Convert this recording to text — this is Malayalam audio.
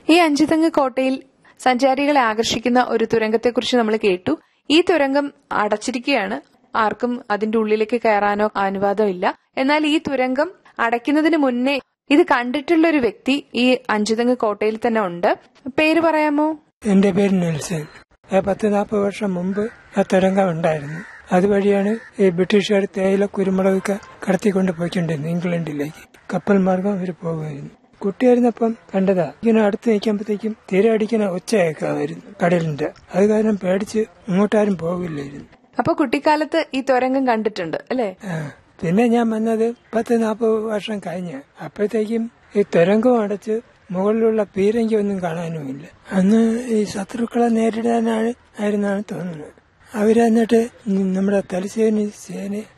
ഈ അഞ്ചുതെങ്ങ് കോട്ടയിൽ സഞ്ചാരികളെ ആകർഷിക്കുന്ന ഒരു തുരങ്കത്തെക്കുറിച്ച് നമ്മൾ കേട്ടു ഈ തുരങ്കം അടച്ചിരിക്കുകയാണ് ആർക്കും അതിന്റെ ഉള്ളിലേക്ക് കയറാനോ അനുവാദമില്ല എന്നാൽ ഈ തുരങ്കം അടയ്ക്കുന്നതിന് മുന്നേ ഇത് കണ്ടിട്ടുള്ള ഒരു വ്യക്തി ഈ അഞ്ചുതെങ്ങ് കോട്ടയിൽ തന്നെ ഉണ്ട് പേര് പറയാമോ എന്റെ പേര് നെൽസൺ ആ പത്ത് നാൽപ്പത് വർഷം മുമ്പ് ആ തുരങ്കം ഉണ്ടായിരുന്നു അതുവഴിയാണ് ഈ ബ്രിട്ടീഷുകാർ തേയില കുരുമുളകൊക്കെ കടത്തിക്കൊണ്ട് പോയിക്കൊണ്ടിരുന്നത് ഇംഗ്ലണ്ടിലേക്ക് കപ്പൽ മാർഗം അവർ പോകുമായിരുന്നു കുട്ടിയായിരുന്നപ്പം കണ്ടതാ ഇങ്ങനെ അടുത്ത് നിൽക്കുമ്പോഴത്തേക്കും തീരെ അടിക്കുന്ന ഒച്ച കേൾക്കാമായിരുന്നു കടലിന്റെ അത് കാരണം പേടിച്ച് ഇങ്ങോട്ടാരും പോകില്ലായിരുന്നു അപ്പൊ കുട്ടിക്കാലത്ത് ഈ തുരങ്കം കണ്ടിട്ടുണ്ട് അല്ലെ ആ, പിന്നെ ഞാൻ വന്നത് പത്ത് നാൽപ്പത് വർഷം കഴിഞ്ഞ് അപ്പോഴത്തേക്കും ഈ തുരങ്കവും അടച്ച് മുകളിലുള്ള പീരങ്കി ഒന്നും കാണാനുമില്ല അന്ന് ഈ ശത്രുക്കളെ നേരിടാനാണ് ആയിരുന്നാണ് തോന്നുന്നത് അവരെന്നിട്ട് നമ്മുടെ തലശ്ശേരി സേന